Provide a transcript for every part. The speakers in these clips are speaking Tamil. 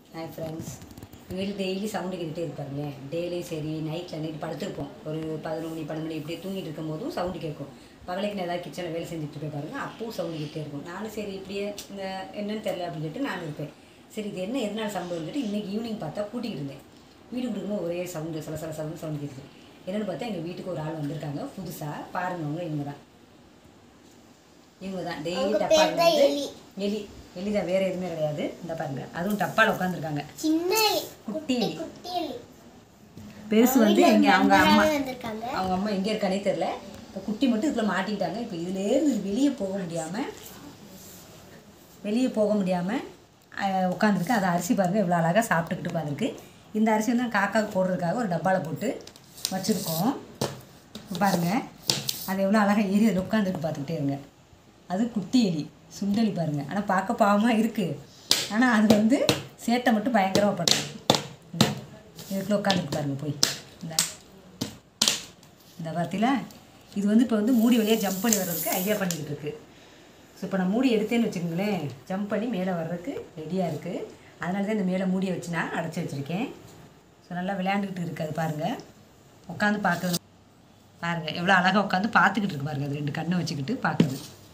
ஹாய் ஃப்ரெண்ட்ஸ் எங்கள் வீட்டில் டெய்லி சவுண்டு கேட்டுகிட்டே இருப்பாருங்க டெய்லி சரி நைட்டில் நைட் படுத்துருப்போம் ஒரு பதினொரு மணி பன்னெண்டு மணி இப்படியே தூங்கிட்டு இருக்கும் போதும் சவுண்டு கேட்கும் பகலைக்கு நான் ஏதாவது கிச்சனில் வேலை செஞ்சுட்டு இருப்பேன் பாருங்க அப்பவும் சவுண்டு கேட்டே இருக்கும் நானும் சரி இப்படியே இந்த என்னன்னு தெரில அப்படின்னு சொல்லிட்டு நான் இருப்பேன் சரி இது என்ன எதனால சவுண்டு வந்துட்டு இன்றைக்கி ஈவினிங் பார்த்தா கூட்டிகிட்டு இருந்தேன் வீடு கொடுக்கும்போது ஒரே சவுண்டு சில சில சவுண்டு சவுண்டு கேட்குது என்னென்னு பார்த்தா எங்கள் வீட்டுக்கு ஒரு ஆள் வந்திருக்காங்க புதுசாக பாருங்க அவங்க இவங்க தான் இவங்க தான் டெய்லி அவங்க டப்பா பேர் தான் வந்து எலி. எலி எலி தான் வேறு எதுவுமே கிடையாது இந்த பாருங்க அதுவும் டப்பாவில் உட்காந்துருக்காங்க சின்ன எலி. குட்டி எலி. குட்டி எலி. பெருசு வந்து வீட்ல எங்க அவங்க அம்மா நண்பராவே வந்திருக்காங்க அவங்க அம்மா எங்கே இருக்கானே தெரில இப்போ குட்டி மட்டும் இதுக்குள்ள மாட்டிக்கிட்டாங்க இப்போ இதுலேருந்து வெளியே போக முடியாமல் வெளியே போக முடியாமல் உட்காந்துருக்கு அது அரிசி பாருங்கள் இவ்வளோ அழகாக சாப்பிட்டுக்கிட்டு உட்காந்துருக்கு இந்த அரிசி வந்து காக்காவுக்கு போடுறதுக்காக ஒரு டப்பாவில் போட்டு வச்சுருக்கோம் பாருங்கள் அது எவ்வளோ அழகாக ஏறி அதில் உட்காந்துருக்கு பார்த்துக்கிட்டே இருங்க அது குட்டி எலி சுண்டலி பாருங்கள் ஆனால் பார்க்க பாவமாக இருக்குது ஆனால் அது வந்து சேட்டை மட்டும் பயங்கரமாக பண்ணுறோம் இந்த இதுக்குள்ளே உட்காந்துட்டு பாருங்க போய் இந்த இந்த பார்த்தீங்களா இது வந்து இப்போ வந்து மூடி வழியாக ஜம்ப் பண்ணி வர்றதுக்கு ஐடியா பண்ணிக்கிட்டு இருக்கு ஸோ இப்போ நான் மூடி எடுத்தேன்னு வச்சுக்கோங்களேன் ஜம்ப் பண்ணி மேலே வர்றதுக்கு ரெடியாக இருக்குது அதனால தான் இந்த மேலே மூடியை வச்சு நான் அடைச்சி வச்சுருக்கேன் ஸோ நல்லா விளையாண்டுக்கிட்டு இருக்கு அது பாருங்கள் உட்காந்து பார்க்குறது பாருங்கள் எவ்வளோ அழகாக உட்காந்து பார்த்துக்கிட்டு இருக்கு பாருங்கள் அது ரெண்டு கண்ணை வச்சுக்கிட்டு பார்க்குது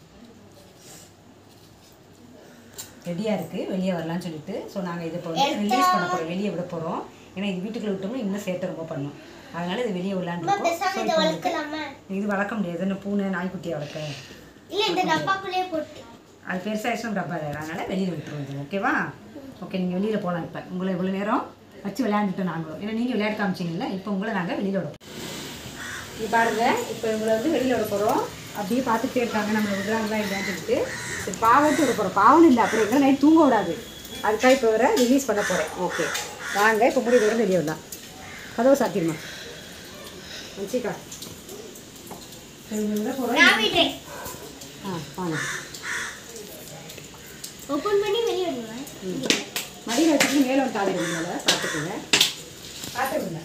ரெடியாக இருக்குது வெளியே வரலாம்னு சொல்லிட்டு ஸோ நாங்கள் இதை இப்போ வந்து ரிலீஸ் பண்ண போகிறோம் வெளியே விட போகிறோம் ஏன்னா இது வீட்டுக்குள்ள விட்டோம்னா இன்னும் சேட்டை ரொம்ப பண்ணும் அதனால இது வெளியே விடலான்னு அம்மா, இருக்கோம் பேசாம ஸோ இதை இப்போ வந்துட்டு வளர்க்கலாமா இது வளர்க்க முடியாது என்ன பூனை நாய்க்குட்டியை வளர்க்க இல்ல இந்த டப்பாக்குள்ளேயே போட்டு அது பெருசாகிடுச்சும் டப்பா இல்லை அதனால் வெளியில் விட்டுருவோம் இது ஓகேவா ஓகே நீங்கள் வெளியில் போகலாம் இப்போ உங்களை இவ்வளோ நேரம் வச்சு விளையாண்டுட்டோம் நாங்களும் ஏன்னா நீங்கள் விளையாட காமிச்சிங்கல்ல இப்போ உங்களை நாங்கள் வெளியில் விட நீ பாருங்க இப்போ இவங்களை வந்து வெளியில் விட போகிறோம் அப்படியே பார்த்துட்டே இருக்காங்க நம்மளை விடுறாங்களா இல்லையான்னு சொல்லிட்டு சரி பாவத்து விட போகிறோம் பாவம் இல்லை அப்புறம் எங்களை நைட் தூங்க விடாது அதுக்காக இப்போ வர ரிலீஸ் பண்ண போகிறேன் ஓகே வாங்க இப்போ முடிவு வர வெளியே விடலாம் கதவை சாத்திடுமா வச்சுக்கா விட போகிறோம் நான் விடுறேன் ஆ வாங்க ஓபன் பண்ணி வெளியே விடுவேன் மடியில் வச்சுட்டு மேலே வந்து காலை மேலே பார்த்துக்குங்க பார்த்துக்குங்க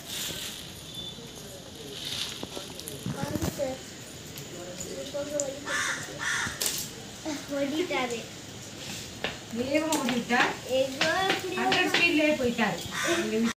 ஓடிட்டாரு வேகமாக ஓடிவிட்டா எங்கோ இப்படி ஹண்ட்ரட் ஸ்பீட்லேயே போயிட்டாரு